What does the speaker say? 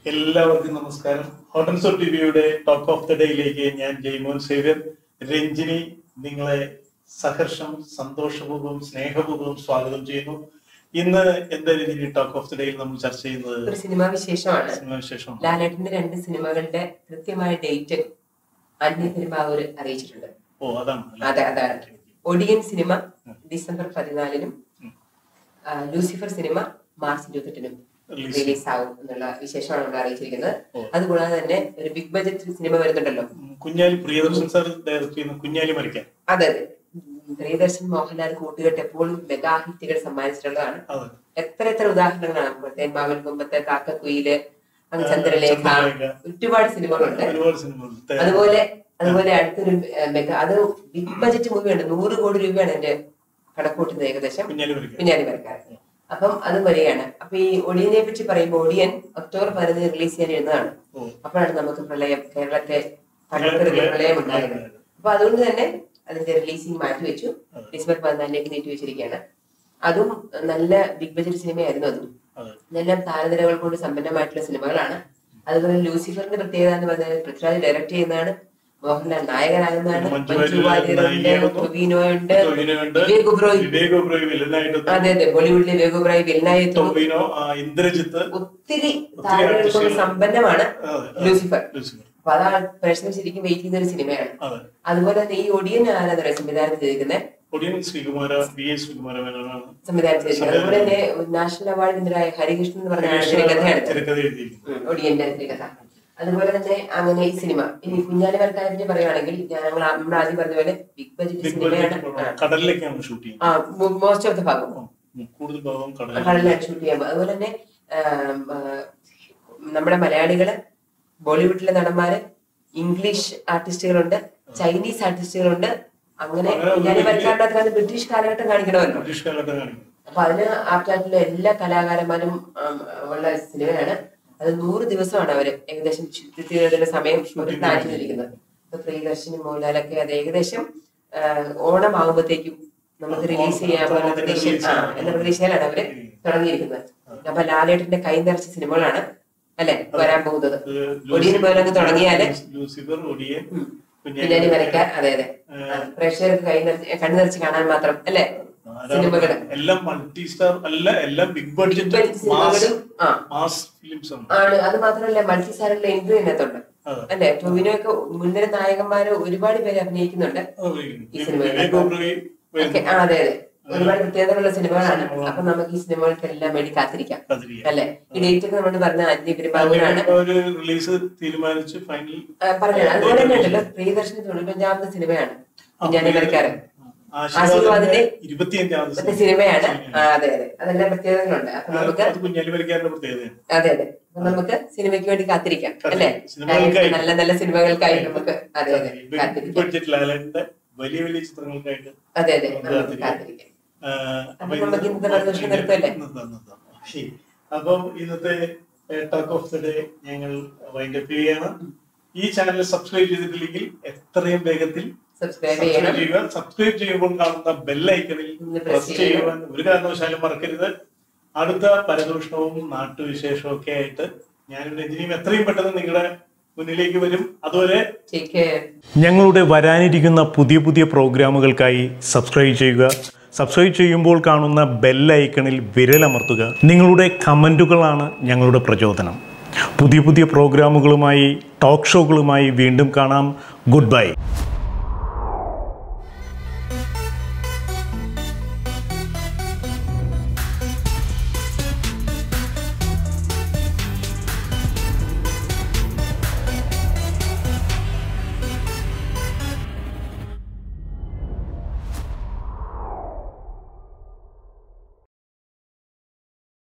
എല്ലാവർക്കും നമസ്കാരം ഹോട്ടൽസോ ടിവിയുടെ ടോക്ക് ഓഫ് ദ ഡേയിലേക്ക് ഞാൻ ജയ്മോൻ സേവ്യർ രഞ്ജിനി നിങ്ങളെ സഹർഷം സന്തോഷപൂർവ്വം സ്നേഹപൂർവ്വം സ്വാഗതം ചെയ്യുന്നു ഇന്ന് എന്താ രഞ്ജിനി ടോക്ക് ഓഫ് ദ ഡേയിൽ നമ്മൾ ചർച്ച ചെയ്യുന്നത് ഒരു സിനിമാ വിശേഷമാണ് സിനിമ വിശേഷം ലാലേട്ടന്റെ രണ്ട് സിനിമകളുടെ കൃത്യമായ ഡേറ്റ് അന്യ പെരുമ്പാവൂര് അറിയിച്ചിട്ടുണ്ട് ഓ അതാണ് അല്ലേ? അതെ അതാണ് ഒടിയൻ സിനിമ ഡിസംബർ പതിനാലിനും ഉം. ആ, ലൂസിഫർ സിനിമ മാർച്ച് ഇരുപത്തെട്ടിനും Release. റിലീസ് ആവും എന്നുള്ള വിശേഷമാണ് നമ്മൾ അറിയിച്ചിരിക്കുന്നത് ഓ. അതുകൂടാതെ തന്നെ ഒരു ബിഗ് ബഡ്ജറ്റ് സിനിമ വരുന്നുണ്ടല്ലോ ഉം, കുഞ്ഞാലി പ്രിയദർശൻ സാർ ഡയറക്ട് ചെയ്യുന്ന കുഞ്ഞാലി മരിക്കാൻ അതെ അതെ ഉം, പ്രിയദർശൻ മോഹൻലാൽ കൂട്ടുകെട്ട് എപ്പോഴും മെഗാ ഹിറ്റുകൾ സമ്മാനിച്ചിട്ടുള്ളതാണ് അതെ എത്ര എത്ര ഉദാഹരണങ്ങളാണ് ഇപ്പോൾ തേന്മാവൻ കുമ്പത്ത് കാക്കക്കുയില് അങ്ങ് ചന്ദ്രലേഖ ചന്ദ്രലേഖ. ഒരുപാട് സിനിമകളുണ്ട് ഒരുപാട് സിനിമകൾ അതുപോലെ അതുപോലെ അടുത്തൊരു ഏഹ്, മെഗാ അത് ബിഗ് ബജറ്റ് മൂവിയാണ് നൂറ് കോടി രൂപയാണ് എന്റെ കണക്കൂട്ടുന്നത് ഏകദേശം കുഞ്ഞാലി മരിക്കാൻ കുഞ്ഞാലി വരക്കാരൻ അപ്പം അത് വരികയാണ് അപ്പൊ ഈ ഒടിയനെ പറ്റി പറയുമ്പോൾ ഒടിയൻ ഒക്ടോബർ പതിനഞ്ച് റിലീസ് ചെയ്യാൻ ഇരുന്നതാണ് ഓ അപ്പോഴാണ് നമുക്ക് പ്രളയം കേരളത്തെ തകർത്തെറിഞ്ഞ പ്രളയം ഉണ്ടായത് അപ്പൊ അതുകൊണ്ട് തന്നെ അതിന്റെ റിലീസിങ് മാറ്റിവെച്ചു അതെ. ഡിസംബർ പതിനാലിലേക്ക് നീട്ടി വെച്ചിരിക്കുകയാണ് അതും നല്ല ബിഗ് ബജറ്റ് സിനിമയായിരുന്നു അതും അതെ ഇതെല്ലാം താരനിരകൾ കൊണ്ട് സമ്പന്നമായിട്ടുള്ള സിനിമകളാണ് അതുപോലെ ലൂസിഫറിന്റെ പ്രത്യേകത എന്ന് പറഞ്ഞാൽ പൃഥ്വിരാജ് ഡയറക്ട് ചെയ്യുന്നതാണ് മോഹൻലാൽ നായകനാകുന്നതാണ് മഞ്ജു മഞ്ജു വാര്യർ വാര്യരുണ്ട് നായികയാകുന്നു. ടൊവിനോയുണ്ട് ടൊവിനോയുണ്ട്. വിവേക് ഒബ്രോയ് വിവേക് ഒബ്രോയ് വില്ലനായിട്ട് അതെ അതെ ബോളിവുഡിലെ വിവേക് ഒബ്രോയ് വില്ലനായി എത്തുന്നു ടൊവിനോ ആ, ഇന്ദ്രജിത്ത് ഒത്തിരി താരനിരകൾ കൊണ്ട് artist-കൾ. സമ്പന്നമാണ് അതെ, അതെ. Lucifer Lucifer. അപ്പൊ അതാണ് പ്രേക്ഷകർ ശരിക്കും വെയിറ്റ് ചെയ്യുന്ന ഒരു സിനിമയാണ് അതെ അതുപോലെ തന്നെ ഈ ഒടിയൻ ആരാധന സംവിധാനം ചെയ്തിരിക്കുന്നത് ഒടിയൻ ശ്രീകുമാര ബി എസ് ശ്രീകുമാര മേനോനാണ് സംവിധാനം ചെയ്തിരിക്കുന്നത് അതുപോലെ തന്നെ നാഷണൽ അവാർഡിനെതിരായ ഹരികൃഷ്ണൻ എന്ന് പറഞ്ഞ ആളുടെ തിരക്കഥയാണ് തിരക്കഥ എഴുതിയിരിക്കുന്നത് ഉം, ഒടിയന്റെ തിരക്കഥ അതുപോലെ തന്നെ അങ്ങനെ ഈ സിനിമ ഇനി കുഞ്ഞാലി വരക്കാരെ പറ്റി പറയുകയാണെങ്കിൽ ഞങ്ങൾ ആ- നമ്മൾ ആദ്യം പറഞ്ഞ പോലെ ബിഗ് ബജറ്റ് ബിഗ് സിനിമയാണ് ബഡ്ജറ്റ് കടലിലേക്കാണ് ഷൂട്ട് ചെയ്യുന്നത് ആ മോസ്റ്റ് ഓഫ് ദ ഭാഗം ഉം, കൂടുതൽ ഭാഗം കടലിൽ കടലിലാണ് ഷൂട്ട് ചെയ്യാൻ പോകുന്നത്. അതുപോലെ തന്നെ ആം, ആ, നമ്മുടെ മലയാളികള് ബോളിവുഡിലെ നടന്മാര് ഇംഗ്ലീഷ് ആർട്ടിസ്റ്റുകളുണ്ട് ചൈനീസ് ആർട്ടിസ്റ്റുകളുണ്ട് അങ്ങനെ അങ്ങനെ കുഞ്ഞാലി ഒരു വരക്കാരുടെ അകത്ത് ബ്രിട്ടീഷ് കാലഘട്ടം കാണിക്കണമല്ലോ ബ്രിട്ടീഷ് കാലഘട്ടം കാണിക്കും അപ്പൊ അതിന് ആപ്റ്റായിട്ടുള്ള എല്ലാ കലാകാരന്മാരും ആം, ഉള്ള സിനിമയാണ് അത് നൂറ് ദിവസമാണ് അവര് ഏകദേശം ചിത്രീകരണത്തിന്റെ സമയം അവർ പ്ലാൻ ചെയ്തിരിക്കുന്നത് ഇപ്പൊ പ്രിയദർശനും മോഹൻലാലൊക്കെ അത് ഏകദേശം ആ, ഓണം ആകുമ്പോഴത്തേക്കും നമുക്ക് റിലീസ് ചെയ്യാമെന്ന പ്രതീക്ഷ ആ, എന്ന പ്രതീക്ഷയിലാണ് അവര് തുടങ്ങിയിരിക്കുന്നത് അപ്പൊ ലാലേട്ടന്റെ കൈ നിറച്ച സിനിമകളാണ് അല്ലെ വരാൻ പോകുന്നത് ഇത് ഒടിയൻ പോലെ അങ്ങ് തുടങ്ങിയാല് ലൂസിഫർ ഒടിയൻ പിന്നാലെ വരയ്ക്കാൻ അതെ അതെ ആ, പ്രേക്ഷകർക്ക് കൈ നിറച്ച് കണ്ണു നിറച്ച് കാണാൻ മാത്രം അല്ലെ സിനിമകള് എല്ലാം മൾട്ടി സ്റ്റാർ അല്ല എല്ലാം ബിഗ് ബഡ്ജറ്റ് ബഡ്ജറ്റ് സിനിമകളും ആ മാസ് ഫിലിംസ് ആണ് ആണ് അത് മാത്രമല്ല മൾട്ടി സ്റ്റാറുകളുടെ എൻട്രി ഇതിനകത്തുണ്ട് അതെ അല്ലെ ടൊവിനോയൊക്കെ മുൻനിര നായകന്മാര് ഒരുപാട് പേര് അഭിനയിക്കുന്നുണ്ട് അത് ഈ സിനിമയിൽ. വിവേക് ഒബ്രോയ് ഒക്കെ ആ, അതെ അതെ ഒരുപാട് പ്രത്യേകതകളുള്ള സിനിമകളാണ് അപ്പൊ നമുക്ക് ഈ സിനിമകൾക്കെല്ലാം വേണ്ടി കാത്തിരിക്കാം കാത്തിരിക്കാം. അല്ലെ ഈ ഡേറ്റ് ഒക്കെ നമ്മൾ പറഞ്ഞ അന്യ പെരുമാറാണ് ഒരു റിലീസ് തീരുമാനിച്ച് ഫൈനൽ പറഞ്ഞത് അതുപോലെ തന്നെ ഉണ്ടല്ലോ പ്രിയദർശന് തൊണ്ണൂറ്റഞ്ചാമത്തെ സിനിമയാണ് ഞാൻ വരക്കാരൻ ആശീർവാദിന്റെ ആശീർവാദിന്റെ ഇരുപത്തിയഞ്ചാമത് മറ്റേ സിനിമയാണ് ആ, അതെ അതെ അതെല്ലാം പ്രത്യേകതകളുണ്ട് അപ്പൊ നമുക്ക് അത് കുഞ്ഞാലി വരയ്ക്കാരുടെ പ്രത്യേകതയാണ് അതെ അതെ അപ്പൊ നമുക്ക് സിനിമയ്ക്ക് വേണ്ടി കാത്തിരിക്കാം അല്ലെ സിനിമകൾക്കായി. നല്ല നല്ല സിനിമകൾക്കായി നമുക്ക് അതെ അതെ കാത്തിരിക്കാം ബഡ്ജറ്റ് ലാലേട്ടന്റെ വലിയ വലിയ ചിത്രങ്ങൾക്കായിട്ട് അതെ അതെ നമുക്ക് നമുക്ക് കാത്തിരിക്കാം. കാത്തിരിക്കാം ആ, അപ്പൊ ഇന്ന് നമുക്ക് ഇന്നത്തെ പ്രദർശനം നിർത്തുമല്ലേ? നിർത്താം, നിർത്താം. ശരി. അപ്പം ഇന്നത്തെ ടോക്ക് ഓഫ് ദ ഡേ ഞങ്ങൾ വൈൻഡപ്പ് ചെയ്യുകയാണ് ഈ ചാനൽ സബ്സ്ക്രൈബ് ചെയ്തിട്ടില്ലെങ്കിൽ എത്രയും വേഗത്തിൽ സബ്സ്ക്രൈബ് സബ്സ്ക്രൈബ് ചെയ്യണം ചെയ്യുക സബ്സ്ക്രൈബ് ചെയ്യുമ്പോൾ കാണുന്ന ബെല്ലൈക്കണിൽ ഒന്ന് press പ്രസ് ചെയ്യുവാൻ ഒരു കാരണവശാലും മറക്കരുത് അടുത്ത പരദൂഷണവും നാട്ടുവിശേഷവും ഒക്കെ ആയിട്ട് ഞാനും രജനിയും എത്രയും പെട്ടെന്ന് നിങ്ങളുടെ മുന്നിലേക്ക് വരും അതുവരെ ടേക്ക് കെയർ ഞങ്ങളുടെ വരാനിരിക്കുന്ന പുതിയ പുതിയ പ്രോഗ്രാമുകൾക്കായി സബ്സ്ക്രൈബ് ചെയ്യുക സബ്സ്ക്രൈബ് ചെയ്യുമ്പോൾ കാണുന്ന ബെല്ലൈക്കണിൽ വിരലമർത്തുക നിങ്ങളുടെ കമൻറ്റുകളാണ് ഞങ്ങളുടെ പ്രചോദനം പുതിയ പുതിയ പ്രോഗ്രാമുകളുമായി ടോക്ക് ഷോകളുമായി വീണ്ടും കാണാം ഗുഡ് ബൈ